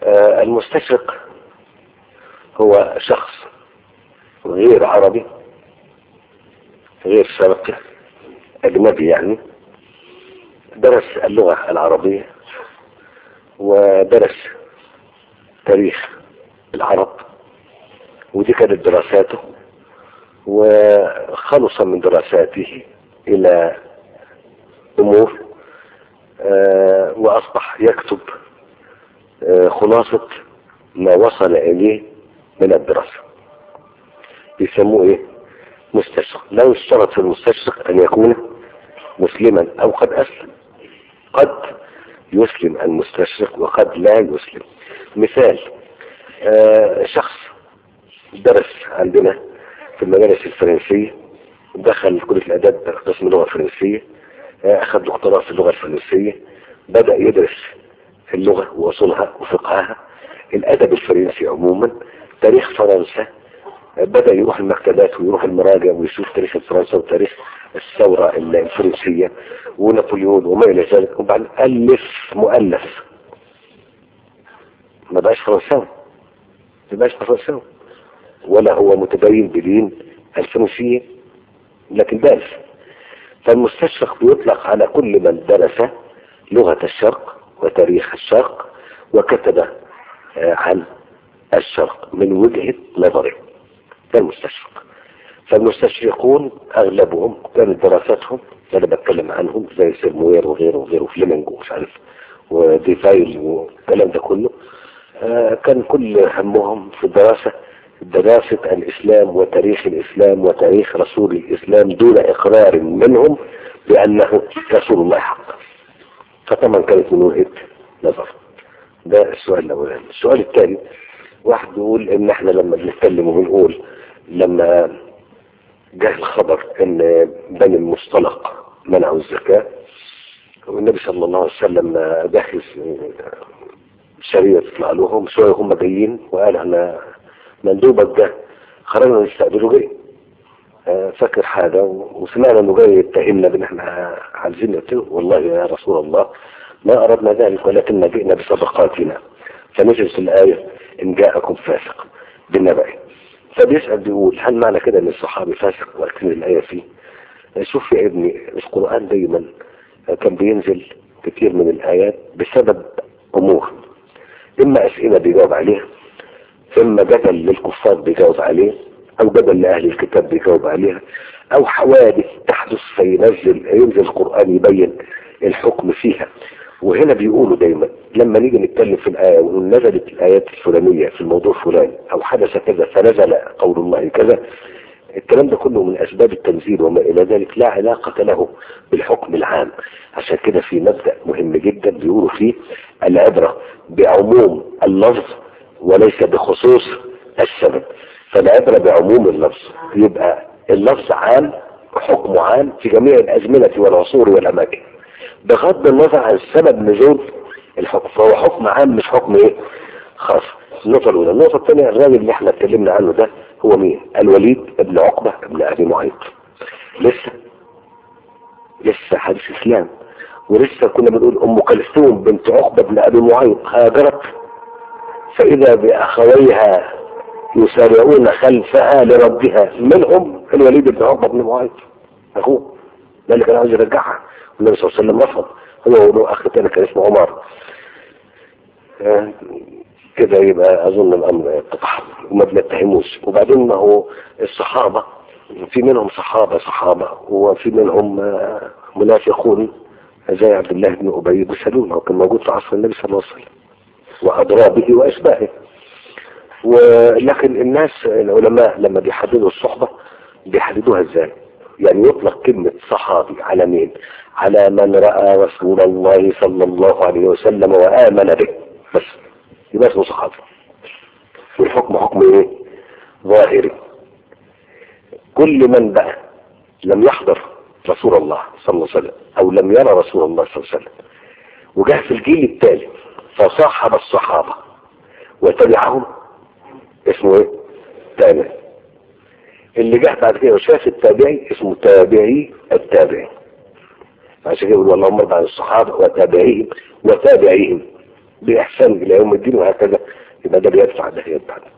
آه المستشرق هو شخص غير عربي غير شرقي أجنبي يعني درس اللغة العربية ودرس تاريخ العرب ودي كانت دراساته وخلص من دراساته إلى أمور آه وأصبح يكتب آه خلاصة ما وصل إليه من الدراسة بيسموه إيه؟ مستشرق لا يشترط في المستشرق أن يكون مسلما أو قد أسلم قد يسلم المستشرق وقد لا يسلم مثال آه شخص درس عندنا في المدارس الفرنسية دخل كلية الأداب قسم اللغة الفرنسية آه أخذ دكتوراه في اللغة الفرنسية بدأ يدرس اللغة وأصولها وفقهها الأدب الفرنسي عموما تاريخ فرنسا بدأ يروح المكتبات ويروح المراجع ويشوف تاريخ فرنسا وتاريخ الثورة الفرنسية ونابليون وما إلى ذلك وبعدين ألف مؤلف ما بقاش فرنساوي ما بقاش فرنساوي ولا هو متدين بدين الفرنسية لكن دارس فالمستشرق بيطلق على كل من درس لغة الشرق وتاريخ الشرق وكتب عن الشرق من وجهة نظره ده المستشرق فالمستشرقون اغلبهم كانت دراساتهم انا بتكلم عنهم زي سيرموير وغيره وغيره فليمنج ومش عارف وديفايل والكلام ده كله آه كان كل همهم في الدراسة دراسة الإسلام وتاريخ الإسلام وتاريخ رسول الإسلام دون إقرار منهم بأنه رسول الله حق فطبعا كانت من وجهة نظر ده السؤال الأولاني السؤال الثاني واحد بيقول إن إحنا لما بنتكلم وبنقول لما جاء الخبر ان بني المصطلق منعوا الزكاة والنبي صلى الله عليه وسلم جهز سرية تطلع لهم شوية هم جايين وقال انا مندوبك ده خرجنا نستقبله جاي فاكر حاجة وسمعنا انه جاي يتهمنا بان احنا عايزين نقتله والله يا رسول الله ما اردنا ذلك ولكن جئنا بصدقاتنا فنزلت الآية ان جاءكم فاسق بالنبأ فبيسأل بيقول هل معنى كده ان الصحابي فاسق وقتين الآية فيه شوف يا ابني القرآن دايما كان بينزل كتير من الآيات بسبب أمور إما أسئلة بيجاوب عليها إما جدل للكفار بيجاوب عليه أو جدل لأهل الكتاب بيجاوب عليها أو حوادث تحدث فينزل ينزل القرآن يبين الحكم فيها وهنا بيقولوا دايما لما نيجي نتكلم في الآية ونقول نزلت الآيات الفلانية في الموضوع فلان أو حدث كذا فنزل قول الله كذا الكلام ده كله من أسباب التنزيل وما إلى ذلك لا علاقة له بالحكم العام عشان كده في مبدأ مهم جدا بيقولوا فيه العبرة بعموم اللفظ وليس بخصوص السبب فالعبرة بعموم اللفظ يبقى اللفظ عام حكمه عام في جميع الأزمنة والعصور والأماكن بغض النظر عن سبب نزول الحكم فهو حكم عام مش حكم ايه خاص النقطة الأولى النقطة الثانية الراجل اللي احنا اتكلمنا عنه ده هو مين الوليد ابن عقبة ابن أبي معيط لسه لسه حديث إسلام ولسه كنا بنقول أم كلثوم بنت عقبة بن أبي معيط هاجرت فإذا بأخويها يسارعون خلفها لربها منهم الوليد بن عقبة بن معيط أخوه ده اللي كان عاوز يرجعها النبي صلى الله عليه وسلم رفض هو وله أخ تاني كان اسمه عمر آه كده يبقى أظن الأمر اتضح وما بنتهموش وبعدين ما هو الصحابة في منهم صحابة صحابة وفي منهم آه منافقون زي عبد الله بن أبي بن سلول هو كان موجود في عصر النبي صلى الله عليه وسلم وأضرى به وأشباهه ولكن الناس العلماء لما بيحددوا الصحبة بيحددوها ازاي يعني يطلق كلمة صحابي على مين على من رأى رسول الله صلى الله عليه وسلم وآمن به بس يبقى اسمه صحابي والحكم حكم ايه ظاهري كل من بقى لم يحضر رسول الله صلى الله عليه وسلم او لم يرى رسول الله صلى الله عليه وسلم وجاء في الجيل التالي فصاحب الصحابة وتبعهم اسمه ايه تابع اللي جه بعد كده وشاف التابعي اسمه تابعي التابعي عشان كده يقول اللهم ارضى عن الصحابة وتابعيهم وتابعيهم بإحسان إلى يوم الدين وهكذا يبقى ده بيدفع ده يدفع